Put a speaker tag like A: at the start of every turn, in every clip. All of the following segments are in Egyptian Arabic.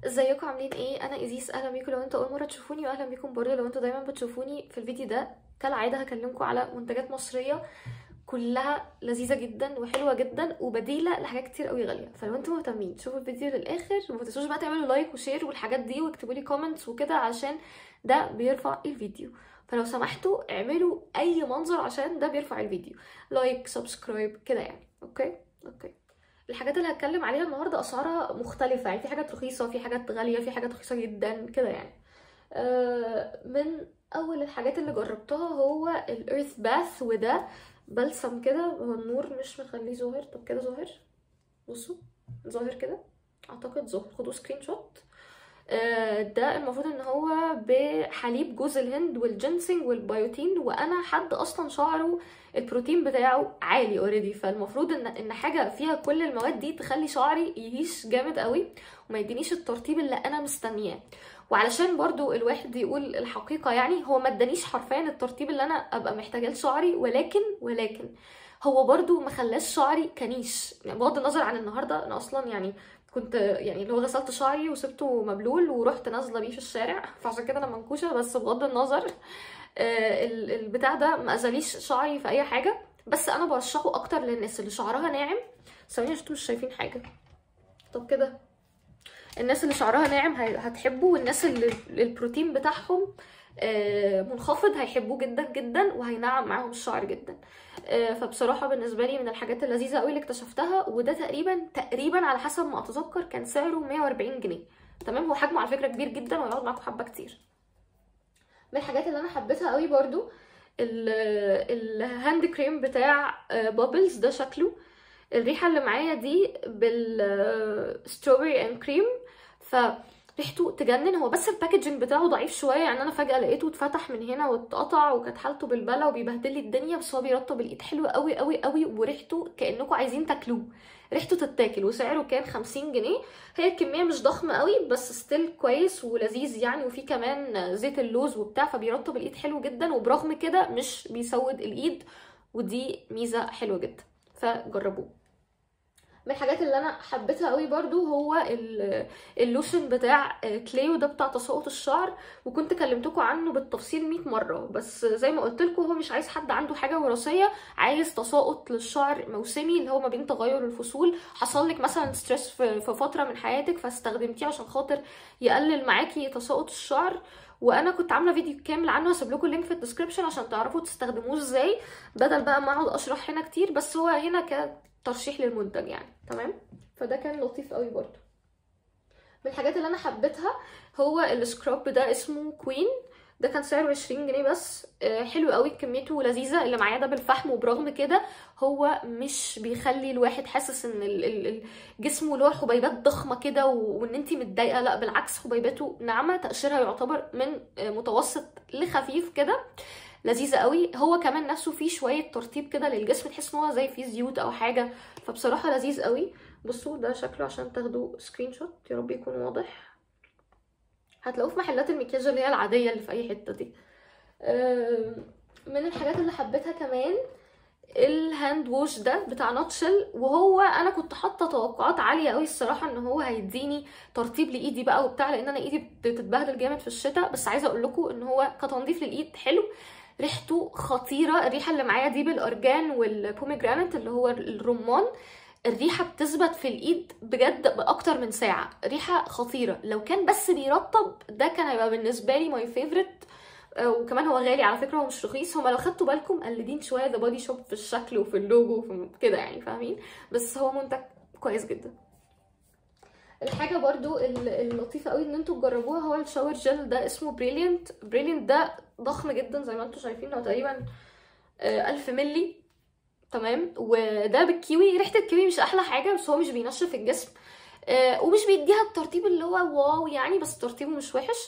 A: ازيكم عاملين ايه انا ايزيس اهلا بيكم لو انتوا اول مره تشوفوني واهلا بيكم برضه لو انتوا دايما بتشوفوني في الفيديو ده كالعاده هكلمكم على منتجات مصريه كلها لذيذه جدا وحلوه جدا وبديله لحاجات كتير قوي غاليه فلو انتوا مهتمين تشوفوا الفيديو للاخر وما تنسوش بقى تعملوا لايك وشير والحاجات دي واكتبوا لي كومنتس وكده عشان ده بيرفع الفيديو فلو سمحتوا اعملوا اي منظر عشان ده بيرفع الفيديو لايك سبسكرايب كده يعني اوكي اوكي الحاجات اللي هتكلم عليها النهارده اسعارها مختلفه يعني في حاجات رخيصه في حاجات غاليه في حاجات رخيصه جدا كده يعني آه، من اول الحاجات اللي جربتها هو الايرث باث وده بلسم كده هو النور مش مخليه ظاهر طب كده ظاهر بصوا ظاهر كده اعتقد ظاهر خدوا سكرين شوت آه، ده المفروض ان هو بحليب جوز الهند والجنسنج والبيوتين وانا حد اصلا شعره البروتين بتاعه عالي اوريدي فالمفروض ان ان حاجه فيها كل المواد دي تخلي شعري يهيش جامد قوي وما يدينيش الترطيب اللي انا مستنياه وعلشان برضو الواحد يقول الحقيقه يعني هو ما ادانيش حرفيا الترطيب اللي انا ابقى محتاجاه لشعري ولكن ولكن هو برضو ما خلاش شعري كنيش يعني بغض النظر عن النهارده انا اصلا يعني كنت يعني اللي هو غسلت شعري وسبته مبلول ورحت نازله بيه في الشارع فعشان كده انا منكوشه بس بغض النظر آه، ال- البتاع ده ما اذاليش شعري في اي حاجه بس انا برشحه اكتر للناس اللي شعرها ناعم ثواني عشان انتوا مش شايفين حاجه طب كده الناس اللي شعرها ناعم هي- هتحبه والناس اللي البروتين بتاعهم آه، منخفض هيحبوه جدا جدا وهينعم معاهم الشعر جدا آه، فبصراحه بالنسبه لي من الحاجات اللذيذه قوي اللي اكتشفتها وده تقريبا تقريبا على حسب ما اتذكر كان سعره 140 جنيه تمام هو حجمه على فكره كبير جدا ويقعد معاكم حبه كتير من الحاجات اللي انا حبيتها قوي برضو ال- الهاند كريم بتاع بابلز ده شكله الريحه اللي معايا دي بالستروبري اند كريم فريحته تجنن هو بس الباكجينج بتاعه ضعيف شويه يعني انا فجاه لقيته اتفتح من هنا واتقطع وكانت حالته بالبلا وبيبهدل لي الدنيا بس هو بيرطب الايد حلو قوي قوي قوي وريحته كانكم عايزين تاكلوه ريحته تتاكل وسعره كان 50 جنيه هي الكميه مش ضخمه قوي بس ستيل كويس ولذيذ يعني وفي كمان زيت اللوز وبتاع فبيرطب الايد حلو جدا وبرغم كده مش بيسود الايد ودي ميزه حلوه جدا فجربوه من الحاجات اللي انا حبيتها قوي برضو هو ال- اللوشن بتاع كليو ده بتاع تساقط الشعر وكنت كلمتكم عنه بالتفصيل 100 مره بس زي ما قلت لكم هو مش عايز حد عنده حاجه وراثيه عايز تساقط للشعر موسمي اللي هو ما بين تغير الفصول حصل لك مثلا ستريس في في فتره من حياتك فاستخدمتيه عشان خاطر يقلل معاكي تساقط الشعر وانا كنت عامله فيديو كامل عنه هسيب لكم اللينك في الديسكربشن عشان تعرفوا تستخدموه ازاي بدل بقى ما اقعد اشرح هنا كتير بس هو هنا كترشيح للمنتج يعني تمام فده كان لطيف قوي برضو من الحاجات اللي انا حبيتها هو السكراب ده اسمه كوين ده كان سعره 20 جنيه بس آه، حلو قوي كميته لذيذه اللي معايا ده بالفحم وبرغم كده هو مش بيخلي الواحد حاسس ان ال- ال- ال- جسمه له حبيبات ضخمه كده و- وان انت متضايقه لا بالعكس حبيباته ناعمه تقشيرها يعتبر من آه، متوسط لخفيف كده لذيذه قوي هو كمان نفسه فيه شويه ترطيب كده للجسم تحس ان هو زي فيه زيوت او حاجه فبصراحه لذيذ قوي بصوا ده شكله عشان تاخدوا سكرين شوت يا رب يكون واضح هتلاقوه في محلات المكياج اللي هي العاديه اللي في اي حته دي أم، من الحاجات اللي حبيتها كمان الهاند ووش ده بتاع ناتشل وهو انا كنت حاطه توقعات عاليه قوي الصراحه ان هو هيديني ترطيب لايدي بقى وبتاع لان انا ايدي بتتبهدل جامد في الشتاء بس عايزه اقول لكم ان هو كتنظيف للايد حلو ريحته خطيره الريحه اللي معايا دي بالارجان والبوميجرانت اللي هو الرمان الريحه بتثبت في الايد بجد باكتر من ساعه ريحه خطيره لو كان بس بيرطب ده كان هيبقى بالنسبه لي ماي فيفورت وكمان هو غالي على فكره هو مش رخيص هما لو خدتوا بالكم مقلدين شويه ذا بودي شوب في الشكل وفي اللوجو وفي كده يعني فاهمين بس هو منتج كويس جدا الحاجه برضو ال- اللطيفه قوي ان انتوا تجربوها هو الشاور جel ده اسمه بريليانت بريليانت ده ضخم جدا زي ما انتوا شايفين هو تقريبا آه، 1000 ملي تمام وده بالكيوي ريحه الكيوي مش احلى حاجه بس هو مش بينشف الجسم آه، ومش بيديها الترطيب اللي هو واو يعني بس ترطيبه مش وحش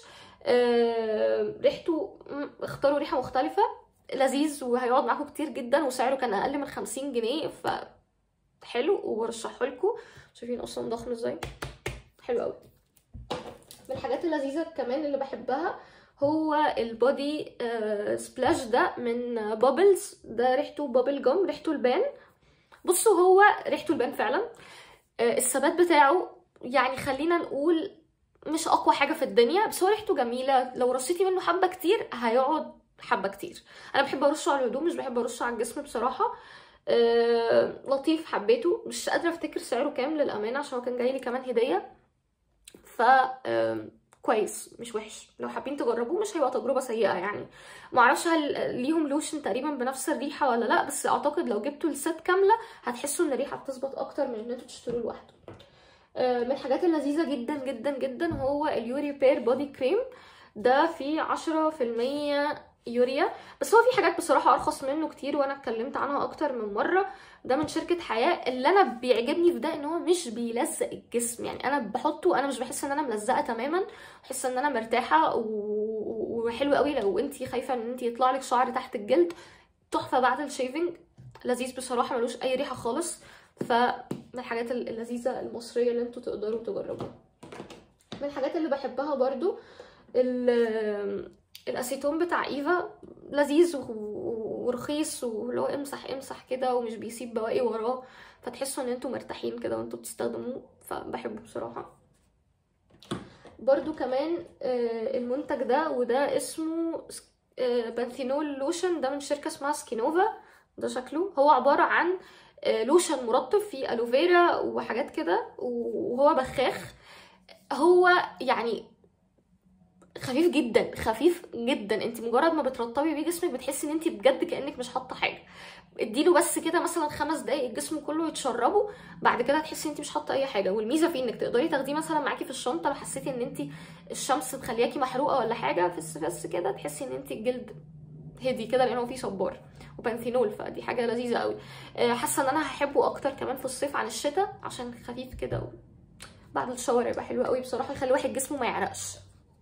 A: آه، ريحته مم، اختاروا ريحه مختلفه لذيذ وهيقعد معاكم كتير جدا وسعره كان اقل من 50 جنيه ف حلو وبرشحه لكم شايفين اصلا ضخم ازاي حلو قوي من الحاجات اللذيذه كمان اللي بحبها هو البودي آه، سبلاش ده من بابلز ده ريحته بابل جم ريحته البان بصوا هو ريحته البان فعلا آه، الثبات بتاعه يعني خلينا نقول مش اقوى حاجه في الدنيا بس هو ريحته جميله لو رشيتي منه حبه كتير هيقعد حبه كتير انا بحب ارشه على الهدوم مش بحب ارشه على الجسم بصراحه آه لطيف حبيته مش قادره افتكر سعره كام للامانه عشان هو كان جاي لي كمان هديه ف آه كويس مش وحش لو حابين تجربوه مش هيبقى تجربه سيئه يعني ما اعرفش هل ليهم لوشن تقريبا بنفس الريحه ولا لا بس اعتقد لو جبتوا الست كامله هتحسوا ان الريحه بتظبط اكتر من ان انتوا تشتروه لوحده من الحاجات اللذيذه جدا جدا جدا هو اليوري بير بودي كريم ده فيه عشرة في المية يوريا بس هو في حاجات بصراحة أرخص منه كتير وأنا اتكلمت عنها أكتر من مرة ده من شركة حياة اللي أنا بيعجبني في ده إن هو مش بيلزق الجسم يعني أنا بحطه أنا مش بحس إن أنا ملزقة تماما بحس إن أنا مرتاحة وحلو قوي لو أنتي خايفة إن أنتي يطلع لك شعر تحت الجلد تحفة بعد الشيفنج لذيذ بصراحة ملوش أي ريحة خالص فمن الحاجات اللذيذة المصرية اللي انتوا تقدروا تجربوها من الحاجات اللي بحبها برضو الاسيتون بتاع ايفا لذيذ ورخيص ولو امسح امسح كده ومش بيسيب بواقي وراه فتحسوا ان انتوا مرتاحين كده وانتوا بتستخدموه فبحبه بصراحة برضو كمان المنتج ده وده اسمه بانثينول لوشن ده من شركة اسمها سكينوفا ده شكله هو عبارة عن لوشن مرطب فيه الوفيرا وحاجات كده وهو بخاخ هو يعني خفيف جدا خفيف جدا انت مجرد ما بترطبي بيه جسمك بتحسي ان انت بجد كانك مش حاطه حاجه اديله بس كده مثلا خمس دقايق الجسم كله يتشربه بعد كده هتحسي ان انت مش حاطه اي حاجه والميزه فيه انك تقدري تاخديه مثلا معاكي في الشنطه لو حسيتي ان انت الشمس مخلياكي محروقه ولا حاجه في بس كده تحسي ان انت الجلد هدي كده لان هو فيه صبار وبنثينول فدي حاجه لذيذه قوي حاسه ان انا هحبه اكتر كمان في الصيف عن الشتاء عشان خفيف كده و... بعد الشاور يبقى حلو قوي بصراحه يخلي الواحد جسمه ما يعرقش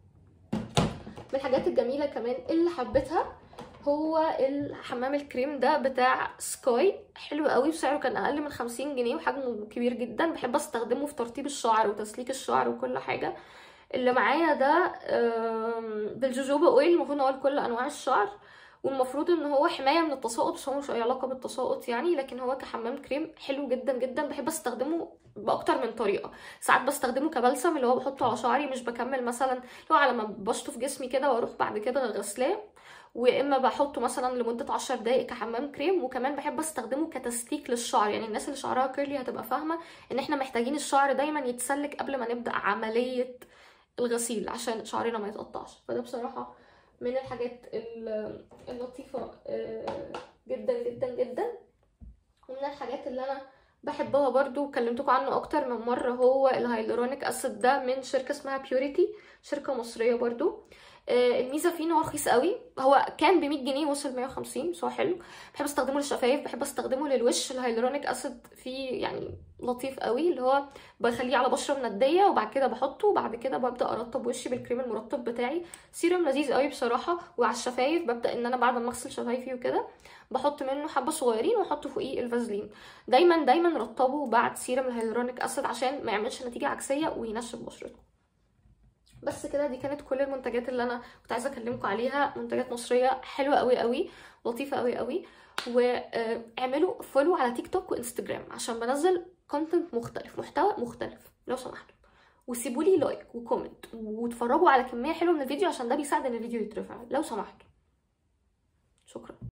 A: من الحاجات الجميله كمان اللي حبيتها هو الحمام الكريم ده بتاع سكاي حلو قوي وسعره كان اقل من 50 جنيه وحجمه كبير جدا بحب استخدمه في ترطيب الشعر وتسليك الشعر وكل حاجه اللي معايا ده بالجوجوبا اويل المفروض ان هو لكل انواع الشعر والمفروض ان هو حمايه من التساقط بس هو مش اي علاقه بالتساقط يعني لكن هو كحمام كريم حلو جدا جدا بحب استخدمه باكتر من طريقه ساعات بستخدمه كبلسم اللي هو بحطه على شعري مش بكمل مثلا اللي هو على ما بشطف جسمي كده واروح بعد كده غسلاه واما بحطه مثلا لمده 10 دقائق كحمام كريم وكمان بحب استخدمه كتسليك للشعر يعني الناس اللي شعرها كيرلي هتبقى فاهمه ان احنا محتاجين الشعر دايما يتسلك قبل ما نبدا عمليه الغسيل عشان شعرنا ما يتقطعش فده بصراحه من الحاجات اللطيفة جدا جدا جدا ومن الحاجات اللي انا بحبها برضو وكلمتكم عنه اكتر من مرة هو الهايلورونيك اسيد ده من شركة اسمها بيوريتي شركة مصرية برضو الميزه فيه ان هو رخيص قوي هو كان ب 100 جنيه وصل 150 بس هو حلو بحب استخدمه للشفايف بحب استخدمه للوش الهايلورونيك اسيد فيه يعني لطيف قوي اللي هو بخليه على بشره منديه وبعد كده بحطه وبعد كده ببدا ارطب وشي بالكريم المرطب بتاعي سيروم لذيذ قوي بصراحه وعلى الشفايف ببدا ان انا بعد ما اغسل شفايفي وكده بحط منه حبه صغيرين واحط فوقيه الفازلين دايما دايما رطبه بعد سيروم الهيلورونيك اسيد عشان ما يعملش نتيجه عكسيه وينشف بشرتكم بس كده دي كانت كل المنتجات اللي انا كنت عايزه اكلمكم عليها منتجات مصريه حلوه قوي قوي لطيفه قوي قوي واعملوا فولو على تيك توك وانستجرام عشان بنزل كونتنت مختلف محتوى مختلف لو سمحتوا وسيبوا لي لايك وكومنت واتفرجوا على كميه حلوه من الفيديو عشان ده بيساعد ان الفيديو يترفع لو سمحتوا شكرا